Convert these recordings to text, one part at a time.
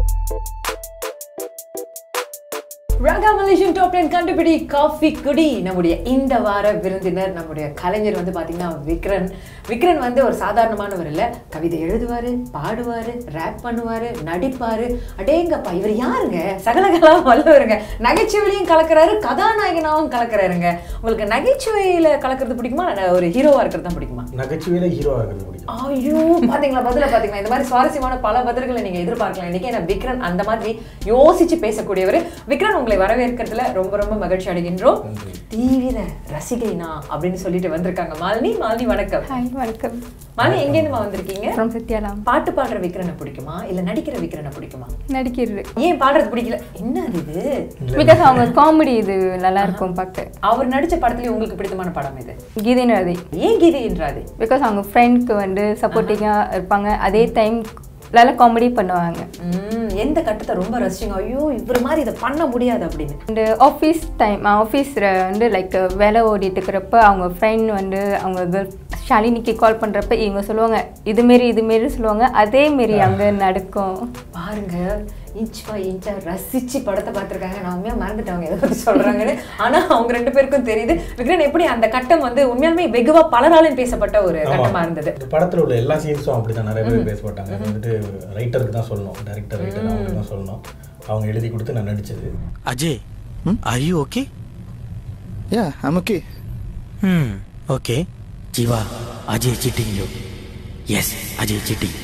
Raaga Malaysian top ten கண்டுபிடி coffee குடி நம்முடைய இந்த வார விருந்தினர் நம்முடைய கலைஞர் வந்து பாத்தீங்கன்னா விக்ரன் விக்ரன் வந்து ஒரு சாதாரணமானவர் இல்ல கவிதை எழுதுவாரு பாடுவாரு ரேப் பண்ணுவாரு நடிப்பாரு அடேங்கப்பா இவர் யாருங்க சகலகலா வல்லவருங்க நகைச்சுவையிலையும் கலக்குறாரு கதாநாயகனாவும் கலக்குறாருங்க உங்களுக்கு நகைச்சுவையில கலக்கிறது பிடிக்குமா இல்ல ஒரு ஹீரோவா இருக்கிறது தான் பிடிக்குமா நகைச்சுவையில ஹீரோவா இருக்கிறது பிடிக்கும் ஐயோ பாத்தீங்களா பதில பாத்தீங்களா இந்த மாதிரி சுவாரஸ்யமான பல பதில்களை நீங்க எதிர்பார்க்கலாம் இன்னைக்கு ஏன்னா விக்ரன் அந்த மாதிரி யோசிச்சு பேசக்கூடியவர் விக்ரன் உங்களை வரவேற்கிறதுல ரொம்ப ரொம்ப மகிழ்ச்சி அடைகின்றோம் தீவிர ரசிகைனா அப்படின்னு சொல்லிட்டு வந்திருக்காங்க மாலினி மாலினி வணக்கம் ஹாய் வணக்கம் மாலினி எங்க இருந்துமா வந்திருக்கீங்க ஃப்ரம் சத்யாலாம் பாட்டு பாடுற விக்ரனை பிடிக்குமா இல்ல நடிக்கிற விக்ரனை பிடிக்குமா நடிக்கிறது ஏன் பாடுறது பிடிக்கல என்ன இது பிகாஸ் அவங்க காமெடி இது நல்லா இருக்கும் பார்க்க அவர் நடிச்ச படத்துலயே உங்களுக்கு பிடித்தமான படம் இது கீதைனதி ஏன் கீதை என்றாது பிகாஸ் அவங்க ஃப்ரெண்ட்க்கு வந்து சப்போர்ட்டிங்காக இருப்பாங்க அதே டைம் நல்லா காமெடி பண்ணுவாங்க உம் எந்த கட்டத்தை ரொம்ப ரசிச்சிங்க ஐயோ இவர் மாதிரி இதை பண்ண முடியாது அப்படின்னு அண்டு ஆஃபீஸ் டைம் ஆஃபீஸில் வந்து லைக் வேலை ஓடிட்டு இருக்கிறப்ப அவங்க ஃப்ரெண்ட் வந்து அவங்க கேர்ள் ஷாலினிக்கு கால் பண்ணுறப்ப இவங்க சொல்லுவாங்க இதுமாரி இதுமாரி சொல்லுவாங்க அதேமாரி அங்கே நடக்கும் பாருங்க இன்ச் பை இன்ச்சா ரசிச்சு படத்தை பார்த்துருக்காங்க நான் உண்மையாக மறந்துட்டவங்க எதை பற்றி சொல்கிறாங்கன்னு ஆனால் அவங்க ரெண்டு பேருக்கும் தெரியுது விக்ரன் எப்படி அந்த கட்டம் வந்து உண்மையாலுமே வெகுவா பலராலும் பேசப்பட்ட ஒரு கட்டமா இருந்தது இந்த படத்துல உள்ள எல்லா சீன்ஸும் அப்படிதான் நிறைய பேர் பேசப்பட்டாங்க அது வந்துட்டு ரைட்டருக்கு தான் சொல்லணும் டைரக்டர் ரைட்டர் அவங்களுக்கு தான் சொல்லணும் அவங்க எழுதி கொடுத்து நான் நடிச்சது Ajay, are you okay? Yeah, I'm okay. Hmm, okay. Jiva, Ajay cheating you. Yes, Ajay cheating.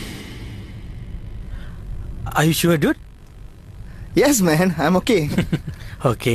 Are you sure, dude? Yes, man, I'm okay. Okay.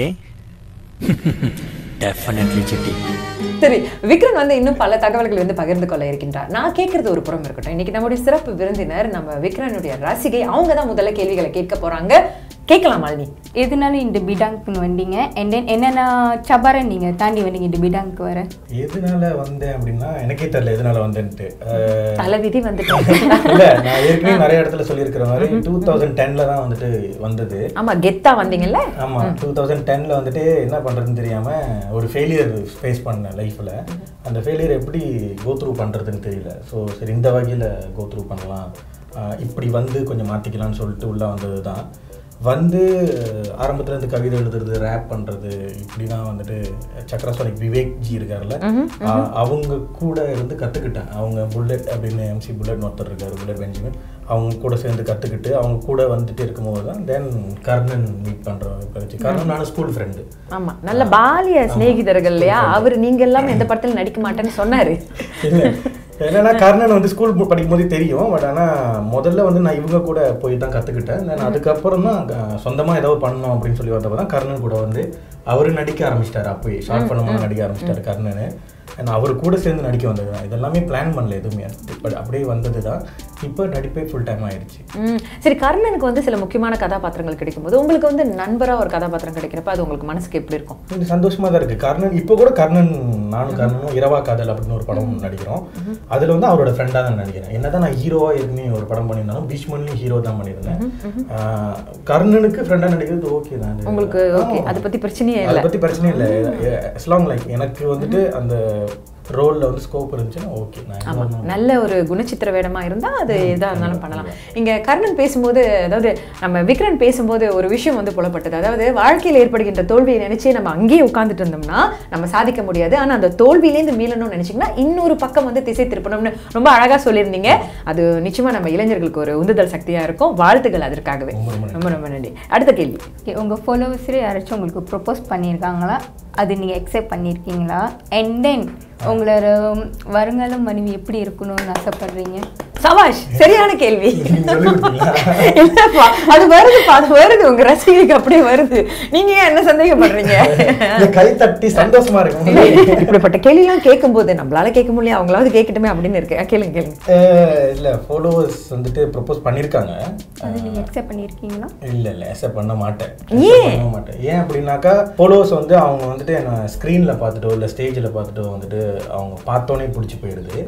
Definitely cheating. சரி விக்ரன் வந்து இன்னும் பல தகவல்கள் வந்து பகிர்ந்து கொள்ள இருக்கின்றார் நான் கேட்கறது ஒரு புறம் இருக்கட்டும் இன்னைக்கு நம்முடைய சிறப்பு விருந்தினர் நம்ம விக்ரனுடைய ரசிகை அவங்க தான் முதல்ல கேள்விகளை கேட்க போறாங்க கேட்கலாம் மாலினி எதனால இந்த பிடாங்க்னு வந்தீங்க அண்ட் தென் என்னென்ன சபாரன் நீங்கள் தாண்டி வந்தீங்க இந்த பிடாங்க்கு வர எதனால வந்தேன் அப்படின்னா எனக்கே தெரியல எதனால வந்தேன்ட்டு அஹ், தலைவிதி வந்துட்டு இல்ல நான் ஏற்கனவே நிறைய இடத்துல சொல்லியிருக்கிற மாதிரி டூ தௌசண்ட் டென்ல தான் வந்துட்டு வந்தது ஆமா கெத்தா வந்தீங்கல்ல ஆமா டூ தௌசண்ட் டென்ல வந்துட்டு என்ன பண்றதுன்னு தெரியாம ஒரு ஃபெயிலியர் ஃபேஸ் பண்ணேன் லைஃப்ல அந்த ஃபெயிலியர் எப்படி கோ த்ரூ பண்றதுன்னு தெரியல ஸோ சரி இந்த வகையில கோ த்ரூ பண்ணலாம் ஆஹ் இப்படி வந்து கொஞ்சம் மாத்திக்கலாம்னு சொல்லிட்டு உள்ள வந்தது தான் வந்து ஆரம்பத்துல இருந்து கவிதை எழுதுறது ரேப் பண்றது இப்படிதான் வந்துட்டு சக்கரஸ்வாலிக் விவேக் ஜி இருக்காருல்ல ஆஹ் அவங்க கூட இருந்து கத்துக்கிட்டேன் அவங்க புல்லட் அப்படின்னு எம்சி புல்லட் ஒருத்தர் இருக்காரு புல்லட் பெஞ்சமின் அவங்க கூட சேர்ந்து கத்துக்கிட்டு அவங்க கூட வந்துட்டு இருக்கும்போது தான் தென் கர்ணன் மீட் பண்றோம் இப்போ கர்ணன் நானும் ஸ்கூல் ஃப்ரெண்டு ஆமா நல்ல பாலிய சிநேகிதர்கள் இல்லையா அவர் நீங்க எல்லாம் எந்த படத்துல நடிக்க மாட்டேன்னு சொன்னாரு இல்ல என்னன்னா கர்ணன் வந்து ஸ்கூல் படிக்கும் போதே தெரியும் பட் ஆனா முதல்ல வந்து நான் இவங்க கூட போய் தான் கத்துக்கிட்டேன் தென் அதுக்கப்புறம் தான் அஹ், சொந்தமா ஏதாவது பண்ணணும் அப்படின்னு சொல்லி வந்தப்போ தான் கர்ணன் கூட வந்து அவரு நடிக்க ஆரம்பிச்சிட்டாரு அப்போயே ஷார்ட் பண்ணமா நடிக்க ஆரம்பிச்சிட்டாரு கர்ணன் And அவர் கூட சேர்ந்து நடிக்க வந்தது தான் இதெல்லாமே பிளான் பண்ணல எதுவுமே பட் அப்படியே வந்தது தான் இப்போ நடிப்பே ஃபுல் டைம் ஆயிடுச்சு ம் சரி கர்ணனுக்கு வந்து சில முக்கியமான கதாபாத்திரங்கள் கிடைக்கும்போது உங்களுக்கு வந்து நண்பரா ஒரு கதாபாத்திரம் கிடைக்கிறப்ப அது உங்களுக்கு மனசுக்கு எப்படி இருக்கும் இது சந்தோஷமா தான் இருக்கு கர்ணன் இப்போ கூட கர்ணன் நானும் கர்ணனும் இரவா காதல் அப்படின்னு ஒரு படம் நடிக்கிறோம் அதுல வந்து அவரோட ஃப்ரெண்டா தான் நடிக்கிறேன் என்னதான் நான் ஹீரோவா ஏற்கனவே ஒரு படம் பண்ணியிருந்தாலும் பீஷ்மன்லயும் ஹீரோ தான் பண்ணியிருந்தேன் ஆஹ் கர்ணனுக்கு ஃப்ரெண்டா நடிக்கிறது ஓகே தான் அது. உங்களுக்கு ஓகே ஆமா. அதை பத்தி பிரச்சனையே அதை இல்லை பத்தி பிரச்சனை இல்லை as long லைக் எனக்கு வந்துட்டு அந்த ரோல்ல வந்து ஸ்கோப் இருந்துச்சுன்னா ஓகே நான் ஆமா என்ன நல்ல ஒரு குணச்சித்திர வேடமா இருந்தா அது எதா இருந்தாலும் பண்ணலாம் இங்க கர்ணன் பேசும்போது அதாவது நம்ம விக்ரன் பேசும்போது ஒரு விஷயம் வந்து புலப்பட்டது அதாவது வாழ்க்கையில் ஏற்படுகின்ற தோல்வியை நினைச்சே நம்ம அங்கேயே உட்கார்ந்துட்டு இருந்தோம்னா நம்ம சாதிக்க முடியாது ஆனா அந்த தோல்வியிலேருந்து மீளணும்னு நினைச்சீங்கன்னா இன்னொரு பக்கம் வந்து திசை திருப்பணும்னு ரொம்ப அழகா சொல்லியிருந்தீங்க அது நிச்சயமா நம்ம இளைஞர்களுக்கு ஒரு உந்துதல் சக்தியா இருக்கும் வாழ்த்துக்கள் அதற்காகவே ரொம்ப ரொம்ப நன்றி அடுத்த கேள்வி ஓகே உங்கள் ஃபாலோவர்ஸில் யாராச்சும் உங்களுக்கு ப்ரொப்போஸ் பண்ணியிருக்காங்களா அது நீங்கள் அக்செப்ட் பண்ணியிருக்கீங்களா அண்ட் தென் உங்களோட வருங்கால மனைவி எப்படி இருக்கணும்னு ஆசைப்படுறீங்க சபாஷ் சரியான கேள்வி நீங்க சொல்லி கொடுத்தீங்களா? இல்லப்பா அது வருதுப்பா அது வருது உங்க ரசிகைக்கு அப்படியே வருது நீங்க ஏன் என்ன சந்தேகப்படுறீங்க இந்த கை தட்டி சந்தோஷமா இல்ல, இருக்கும் இப்படிப்பட்ட கேள்விலாம் கேட்கும்போது நம்மளால கேட்க முடியல அவங்களாவது கேட்கட்டுமே அப்படின்னு இருக்கு அஹ் கேளுங்க கேளுங்க அஹ் இல்ல ஃபாலோவர்ஸ் வந்துட்டு ப்ரப்போஸ் பண்ணியிருக்காங்க அது நீங்கள் அக்செப்ட் பண்ணியிருக்கீங்களா இல்ல இல்ல அக்செப்ட் பண்ண மாட்டேன் ஏன்? Accept பண்ண மாட்டேன் ஏன் அப்படின்னாக்கா ஃபாலோவர்ஸ் வந்து அவங்க வந்துட்டு என்ன ஸ்க்ரீன்ல பார்த்துட்டோ இல்ல ஸ்டேஜ்ல பார்த்துட்டோ வந்துட்டு அவங்க பார்த்தோன்னே பிடிச்சி போயிடுது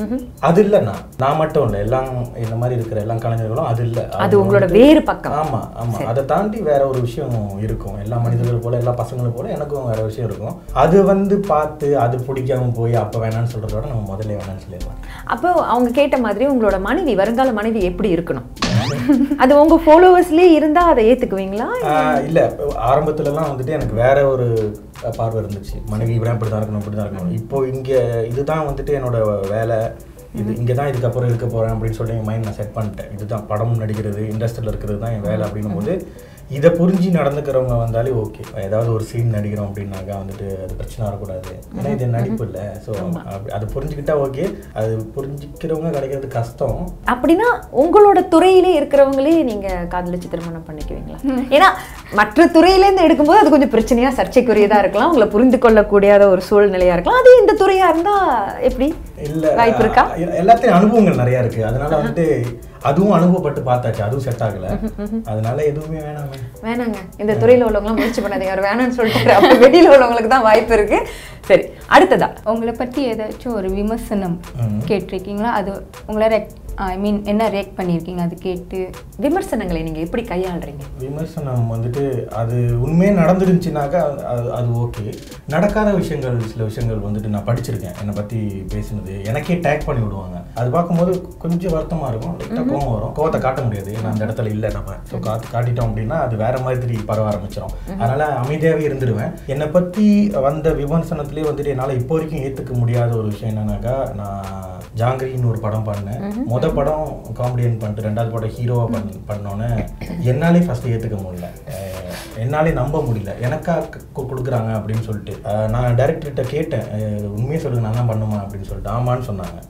அது இல்ல நான் நான் மட்டும் இல்ல எல்லாம் இந்த மாதிரி இருக்கிற எல்லா கலைஞர்களும் அது இல்ல அது அவங்க உங்களோட வந்துட்டு- வேறு பக்கம் ஆமா ஆமா அதை தாண்டி வேற ஒரு விஷயம் இருக்கும் எல்லா மனிதர்கள் போல எல்லா பசங்களும் போல எனக்கும் வேற விஷயம் இருக்கும் அது வந்து பார்த்து அது பிடிக்காம போய் அப்ப வேணாம்னு சொல்றத விட நம்ம முதல்ல வேணாம்னு சொல்லிடலாம் அப்போ அவங்க கேட்ட மாதிரி உங்களோட மனைவி வருங்கால மனைவி எப்படி இருக்கணும் அது உங்க ஃபாலோவர்ஸ்லயே இருந்தா அதை ஏத்துக்குவீங்களா ஆஹ் இல்ல ஆரம்பத்துலலாம் வந்துட்டு எனக்கு வேற ஒரு அஹ், பார்வை இருந்துச்சு மனைவி இப்படி இப்படி தான் இருக்கணும் இப்படி தான் இருக்கணும் இப்போ இங்க இதுதான் வந்துட்டு என்னோட வேலை இது இங்கே தான் இதுக்கப்புறம் இருக்க போறேன் அப்படின்னு சொல்லி என் மைண்ட் நான் செட் பண்ணிட்டேன் இதுதான் படம் நடிக்கிறது இண்டஸ்ட்ரியில் இருக்கிறது தான் என் வேலை அப்படின்னும் போது இதை புரிஞ்சு நடந்துக்கிறவங்க வந்தாலே ஓகே ஏதாவது ஒரு சீன் நடிக்கிறோம் அப்படின்னாக்கா வந்துட்டு அது பிரச்சனை வரக்கூடாது ஏன்னா இது நடிப்பு இல்லை ஸோ அது புரிஞ்சுக்கிட்டா ஓகே அது புரிஞ்சுக்கிறவங்க கிடைக்கிறது கஷ்டம் அப்படின்னா உங்களோட துறையிலே இருக்கிறவங்களே நீங்க காதலிச்சு திருமணம் பண்ணிக்குவீங்களா ஏன்னா மற்ற துறையில இருந்து எடுக்கும்போது அது கொஞ்சம் பிரச்சனையா சர்ச்சைக்குரியதா இருக்கலாம் உங்களை புரிந்து கொள்ளக்கூடியாத ஒரு சூழ்நிலையா இருக்கலாம் அதே இந்த துறையா இருந்தா எப்படி இல்ல வாய்ப்பு இருக்கா அஹ் எல்லாத்தையும் அனுபவங்கள் நிறைய இருக்கு அதனால வந்துட்டு அதுவும் அனுபவப்பட்டு பார்த்தாச்சு அதுவும் செட் ஆகல அதனால எதுவுமே வேணாமே வேணாங்க இந்த துறையில உள்ளவங்களாம் முயற்சி பண்ணாதீங்க அவர் வேணாம்னு சொல்லிட்டு அப்ப வெளியில உள்ளவங்களுக்கு தான் வாய்ப்பு இருக்கு சரி அடுத்ததா உங்களை பற்றி ஏதாச்சும் ஒரு விமர்சனம் ம். கேட்டிருக்கீங்களா அது உங்களை ரெக் ஐ மீன் என்ன ரியாக்ட் பண்ணியிருக்கீங்க அது கேட்டு விமர்சனங்களை நீங்க எப்படி கையாளுறீங்க விமர்சனம் வந்துட்டு அது உண்மையே நடந்துருந்துச்சுனாக்கா அது அது ஓகே நடக்காத விஷயங்கள் சில விஷயங்கள் வந்துட்டு நான் படிச்சிருக்கேன் என்னை பற்றி பேசினது எனக்கே டேக் பண்ணி விடுவாங்க அது பார்க்கும்போது கொஞ்சம் வருத்தமாக இருக்கும் லைட்டாக கோவம் வரும் கோவத்தை காட்ட முடியாது ஏன்னா அந்த இடத்துல இல்லை நம்ம ஸோ காத்து காட்டிட்டோம் அப்படின்னா அது வேற மாதிரி பரவ ஆரம்பிச்சிடும் அதனால அமைதியாகவே இருந்துருவேன் என்னை பற்றி வந்த விமர்சனத்திலே வந்துட்டு என்னால் இப்போ வரைக்கும் ஏற்றுக்க முடியாத ஒரு விஷயம் என்னன்னாக்கா நான் ஜாங்கிரின்னு ஒரு படம் பண்ணேன் முத படம் காமெடியன் பண்ணிட்டு ரெண்டாவது படம் ஹீரோவா பண்ண பண்ணோன்னே என்னாலே ஃபர்ஸ்ட் ஏற்றுக்க முடியல அஹ் என்னாலே நம்ப முடியல எனக்கா கு- கொடுக்குறாங்க அப்படின்னு சொல்லிட்டு அஹ் நான் டேரக்டர்கிட்ட கேட்டேன் அஹ் உண்மையை சொல்லுங்க நான் தான் பண்ணுமா அப்படின்னு சொல்லிட்டு ஆமான்னு சொன்னாங்க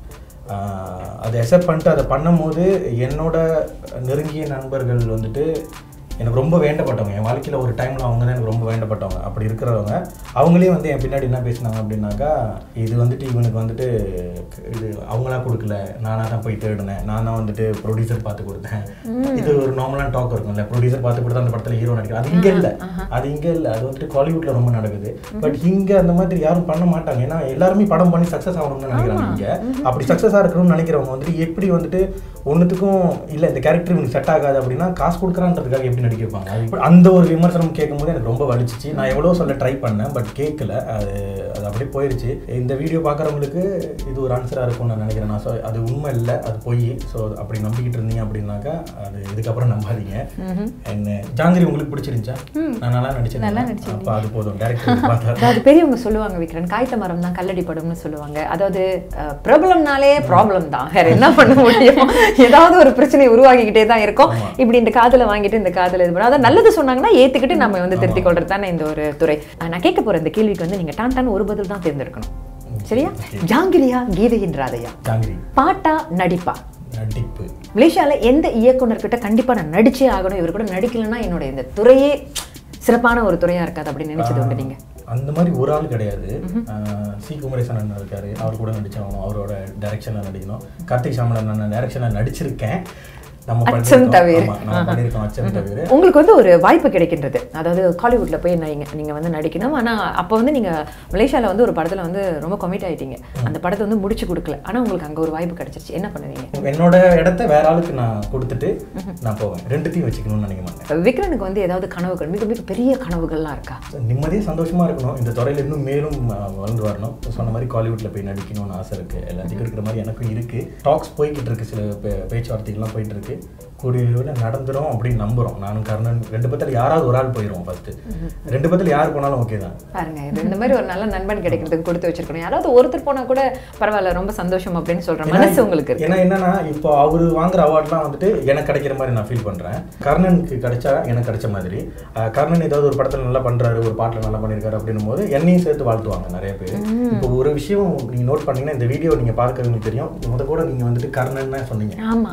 ஆஹ் அதை அக்செப்ட் பண்ணிட்டு அதை பண்ணும்போது என்னோட நெருங்கிய நண்பர்கள் வந்துட்டு எனக்கு ரொம்ப வேண்டப்பட்டவங்க என் வாழ்க்கையில் ஒரு டைமில் அவங்க தான் எனக்கு ரொம்ப வேண்டப்பட்டவங்க அப்படி இருக்கிறவங்க அவங்களே வந்து என் பின்னாடி என்ன பேசினாங்க அப்படின்னாக்கா இது வந்துட்டு இவனுக்கு வந்துட்டு இது அவங்களா கொடுக்கல நானாக தான் போய் தேடினேன் நான் தான் வந்துட்டு ப்ரொடியூசர் பார்த்து கொடுத்தேன் இது ஒரு நார்மலான டாக் இருக்கும்ல ப்ரொடியூசர் பார்த்து கொடுத்தா அந்த படத்தில் ஹீரோ நடிக்கிறேன் அது இங்கே இல்லை அது இங்கே இல்லை அது வந்துட்டு காலிவுட்ல ரொம்ப நடக்குது பட் இங்கே அந்த மாதிரி யாரும் பண்ண மாட்டாங்க ஏன்னா எல்லாருமே படம் பண்ணி சக்ஸஸ் ஆகணும்னு நினைக்கிறாங்க இங்கே அப்படி சக்ஸஸாக இருக்கணும்னு நினைக்கிறவங்க வந்துட்டு எப்படி வந்துட்டு ஒன்றுத்துக்கும் இல்லை இந்த கேரக்டர் இவனுக்கு செட் ஆகாது அப்படின்னா காசு கொடுக்குறான்றதுக்காக எப்படி நடிக்க வைப்பாங்க அது இப்ப- அந்த ஒரு விமர்சனம் கேட்கும்போது எனக்கு ரொம்ப வலிச்சிச்சு நான் எவ்வளோ சொல்ல ட்ரை பண்ணேன் பட் கேட்கல அது அது அப்படியே போயிருச்சு இந்த வீடியோ பார்க்குறவங்களுக்கு இது ஒரு ஆன்சராக இருக்கும்னு நான் நினைக்கிறேன் நான் சொ- அது உண்மை இல்லை அது பொய் ஸோ அப்படி நம்பிக்கிட்டு இருந்தீங்க அப்படின்னாக்கா அது இதுக்கப்புறம் நம்பாதீங்க என்ன ஜாங்கிரி உங்களுக்கு பிடிச்சிருந்துச்சா நான் நல்லா நடிச்சேன் நல்லா அப்போ அது போதும் டேரக்டர் பார்த்தா அதாவது பெரியவங்க சொல்லுவாங்க விக்ரன் காய்த்த மரம் தான் கல்லடி படும்னு சொல்லுவாங்க அதாவது அஹ், பிரபலம்னாலே ப்ராப்ளம் தான் வேற என்ன பண்ண முடியும் ஏதாவது ஒரு பிரச்சனை உருவாகிக்கிட்டே தான் இருக்கும் இப்படி இந்த காதுல வாங்கிட்டு இந்த காதுல இது பண்ண அதாவது நல்லது சொன்னாங்கன்னா ஏத்துக்கிட்டு நம்ம வந்து திருத்திக் கொள்றது தானே இந்த ஒரு துறை அஹ், நான் கேட்க போற இந்த கேள்விக்கு வந்து நீங்க டான் டான் ஒரு பதில் தான் தேர்ந்தெடுக்கணும் சரியா ஜாங்கிரியா கீதையின் ராதையா ஜாங்கிரி பாட்டா நடிப்பா நடிப்பு மலேசியால எந்த இயக்குனர்கிட்ட கண்டிப்பா நான் நடிச்சே ஆகணும் இவர் கூட நடிக்கலைன்னா என்னோட இந்த துறையே சிறப்பான ஒரு துறையா இருக்காது அப்படின்னு நினைச்சது உண்டு நீங்க அந்த மாதிரி ஒரு ஆள் கிடையாது ஆஹ் சி குமரேசன் அண்ணன் இருக்காரு அவர் கூட நடிச்சாகணும் அவரோட டைரக்ஷனில் நடிக்கணும் கார்த்திக் சாமலன் அண்ணன் டைரக்ஷனில் நடிச்சிருக்கேன் நம்ம அச்சம் பண்ணிருக்கோம். தவிர. ஆமா, நம்ம பண்ணியிருக்கோம் அச்சம் தவிர உங்களுக்கு வந்து ஒரு வாய்ப்பு கிடைக்கின்றது அதாவது காலிவுட்ல போய் நீங்க நீங்க வந்து நடிக்கணும் ஆனா அப்போ வந்து நீங்க மலேசியால வந்து ஒரு படத்துல வந்து ரொம்ப கமிட் ஆயிட்டீங்க அந்த படத்தை வந்து முடிச்சு கொடுக்கல ஆனா உங்களுக்கு அங்க ஒரு வாய்ப்பு கிடைச்சிருச்சு என்ன பண்ணுவீங்க என்னோட இடத்த வேற ஆளுக்கு நான் கொடுத்துட்டு நான் போவேன் ரெண்டுத்தையும் வச்சுக்கணும்னு நினைக்க மாட்டேன் விக்ரனுக்கு வந்து ஏதாவது கனவுகள் மிக மிக பெரிய கனவுகள்லாம் இருக்கா நிம்மதியாக சந்தோஷமா இருக்கணும் இந்த துறையில இன்னும் மேலும் ஆஹ், வளர்ந்து வரணும் இப்ப சொன்ன மாதிரி காலிவுட்ல போய் நடிக்கணும்னு ஆசை இருக்கு எல்லாத்துக்கும் இருக்கிற மாதிரி எனக்கும் இருக்கு டாக்ஸ் போய்கிட்டு இருக்கு சில பே- பேச்சுவார்த்தைகள்லாம் போயிட்டு இருக்கு கூடிய விரைவில் நடந்துரும் அப்படின்னு நம்புறோம் நானும் கர்ணன் ரெண்டு பத்தில் யாராவது ஒரு ஆள் போயிடுவோம் ஃபர்ஸ்ட் ரெண்டு பத்தில் யார் போனாலும் ஓகே தான் பாருங்க இது இந்த மாதிரி ஒரு நல்ல நண்பன் கிடைக்கிறதுக்கு கொடுத்து வச்சிருக்கணும் யாராவது ஒருத்தர் போனா கூட பரவாயில்ல ரொம்ப சந்தோஷம் அப்படின்னு சொல்ற மனசு உங்களுக்கு இருக்கு ஏன்னா என்னன்னா இப்போ அவரு வாங்குற அவார்ட்லாம் வந்துட்டு எனக்கு கிடைக்கிற மாதிரி நான் ஃபீல் பண்றேன் கர்ணனுக்கு கிடைச்சா எனக்கு கிடைச்ச மாதிரி அஹ் கர்ணன் ஏதாவது ஒரு படத்துல நல்லா பண்றாரு ஒரு பாட்டுல நல்லா பண்ணியிருக்காரு அப்படின்னும் போது என்னையும் சேர்த்து வாழ்த்துவாங்க நிறைய பேர் இப்போ ஒரு விஷயம் நீங்க நோட் பண்ணீங்கன்னா இந்த வீடியோ நீங்க பார்க்கறவங்களுக்கு தெரியும் முத கூட நீங்க வந்துட்டு கர்ணன் சொன்னீங்க ஆமா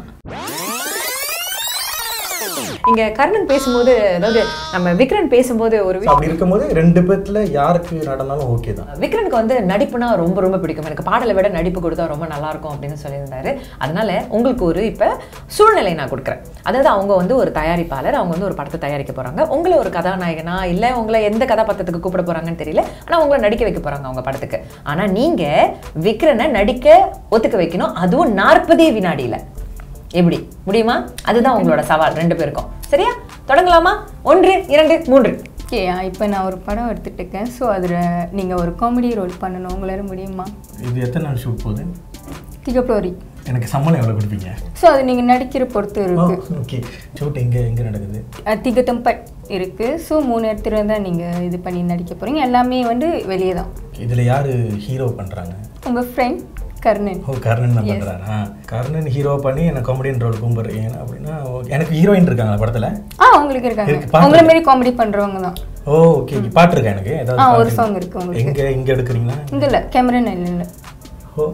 இங்க கர்ணன் பேசும்போது அதாவது நம்ம விக்ரன் பேசும்போது ஒரு So விஷயம் அப்படி இருக்கும்போது ரெண்டு பேத்துல யாருக்கு நடந்தாலும் ஓகே தான் விக்ரனுக்கு வந்து நடிப்புனா ரொம்ப ரொம்ப பிடிக்கும் எனக்கு பாடலை விட நடிப்பு கொடுத்தா ரொம்ப நல்லா இருக்கும் அப்படின்னு சொல்லியிருந்தாரு அதனால உங்களுக்கு ஒரு இப்ப சூழ்நிலை நான் கொடுக்குறேன் அதாவது அவங்க வந்து ஒரு தயாரிப்பாளர் அவங்க வந்து ஒரு படத்தை தயாரிக்க போறாங்க உங்களை ஒரு கதாநாயகனா இல்ல உங்களை எந்த கதாபாத்திரத்துக்கு கூப்பிட போறாங்கன்னு தெரியல ஆனா உங்களை நடிக்க வைக்க போறாங்க அவங்க படத்துக்கு ஆனா நீங்க விக்ரனை நடிக்க ஒத்துக்க வைக்கணும் அதுவும் நாற்பதே வினாடியில எப்படி முடியுமா அதுதான் உங்களோட சவால் ரெண்டு பேருக்கும் சரியா தொடங்கலாமா ஒன்று இரண்டு மூன்று ஓகே இப்போ நான் ஒரு படம் எடுத்துட்டு இருக்கேன் ஸோ அதில் நீங்கள் ஒரு காமெடி ரோல் பண்ணணும் உங்களால முடியுமா இது எத்தனை நாள் ஷூட் போகுது திகப்ளோரி எனக்கு சம்பளம் எவ்வளோ கொடுப்பீங்க ஸோ அது நீங்கள் நடிக்கிற பொறுத்து இருக்கு ஓகே ஷூட் எங்கே எங்கே நடக்குது அதிக தம்பட் இருக்கு ஸோ மூணு இடத்துல தான் நீங்கள் இது பண்ணி நடிக்க போகிறீங்க எல்லாமே வந்து வெளியே தான் இதில் யார் ஹீரோ பண்ணுறாங்க உங்கள் ஃப்ரெண்ட் கர்ணன் ஓ கர்ணன் தான் பண்ணுறாரா கர்ணன் ஹீரோ பண்ணி என்ன காமெடியன் ரோல் கும்பிட்றீங்க அப்படின்னா okay. எனக்கு ஹீரோயின் இருக்காங்களா படத்தில் ஆ உங்களுக்கு இருக்காங்க இருக்கு, பாத்து உங்களை மாரி காமெடி பண்ணுறவங்க தான் ஓ ஓகே ஓகே பாட்டு இருக்கா எனக்கு ஏதாவது ஆ, ஒரு பாட்டு? song இருக்கு உங்களுக்கு. எங்க இங்க எடுக்கிறீங்களா இங்கே இல்லை கேமரா இல்லை ஓ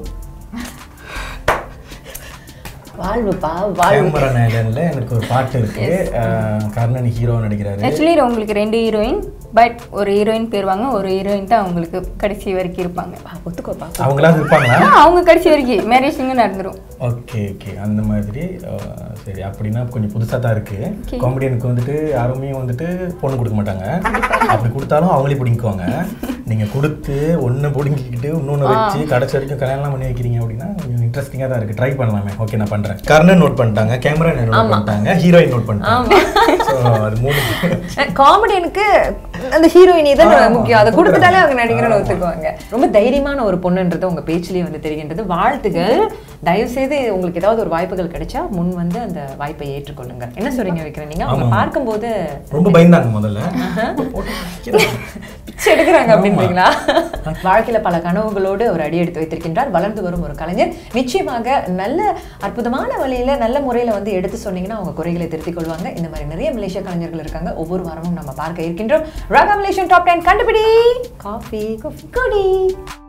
வாழ்வுப்பா வாழ்வு கேமரா நேரன்ல எனக்கு ஒரு பாட்டு இருக்கு அஹ், கர்ணன் ஹீரோ நடிக்கிறாரு ஆக்சுவலி உங்களுக்கு ரெண்டு ஹீரோயின் பட் ஒரு ஹீரோயின் போயிருவாங்க ஒரு ஹீரோயின் தான் அவங்களுக்கு கடைசி வரைக்கும் இருப்பாங்க பா, ஒத்துக்கோப்பா அவங்களாவது இருப்பாங்களா ஆ, அவங்க கடைசி வரைக்கும் மேரேஜிங்க நடந்துரும் ஓகே ஓகே அந்த மாதிரி அஹ், சரி அப்படின்னா கொஞ்சம் புதுசாக தான் இருக்கு காமெடியனுக்கு வந்துட்டு யாருமே வந்துட்டு பொண்ணு கொடுக்க மாட்டாங்க அப்படி கொடுத்தாலும் அவங்களே பிடிக்குவாங்க நீங்க கொடுத்து ஒன்று பிடிங்கிக்கிட்டு இன்னொன்று வச்சு கடைசி வரைக்கும் கல்யாணம் பண்ணி வைக்கிறீங்க அப்படின்னா கொஞ்சம் இன்ட்ரெஸ்டிங்காக தான் இருக்கு ட்ரை பண்ணலாமே ஓகே நான் பண்றேன் கர்ணன் நோட் பண்ணிட்டாங்க கேமரா நோட் பண்ணிட்டாங்க ஹீரோயின் நோட் பண்ணிட்டாங்க ஸோ அது மூணு காமெடியனுக்கு அந்த ஹீரோயினி தான் ஆமா, முக்கியம் அதை கொடுத்துட்டாலே அவங்க நடிகர்கள் ஆமா. ஒத்துக்குவாங்க ரொம்ப தைரியமான ஒரு பொண்ணுன்றது உங்க பேச்சிலேயே வந்து தெரிகின்றது வாழ்த்துகள் தயவு செய்து உங்களுக்கு ஏதாவது ஒரு வாய்ப்புகள் கிடைச்சா முன் வந்து அந்த வாய்ப்பை ஏற்றுக்கொள்ளுங்க என்ன சொல்றீங்க வைக்கிறேன் நீங்க அவங்க ஆமா. பார்க்கும்போது ரொம்ப பயந்தாங்க முதல்ல போட்டு வைக்கிறாங்க. பிச்சை எடுக்கிறாங்க அப்படின்றீங்களா வாழ்க்கையில பல கனவுகளோடு ஒரு அடி எடுத்து வைத்திருக்கின்றார் வளர்ந்து வரும் ஒரு கலைஞர் நிச்சயமாக நல்ல அற்புதமான வழியில நல்ல முறையில வந்து எடுத்து சொன்னீங்கன்னா அவங்க குறைகளை திருத்திக் கொள்வாங்க இந்த மாதிரி நிறைய மலேசிய கலைஞர்கள் இருக்காங்க ஒவ்வொரு வாரமும் நம்ம பார்க்க இருக்கின்றோம் ராகா மலேசியன் டாப் டென் கண்டுபிடி காஃபி காஃபி குடி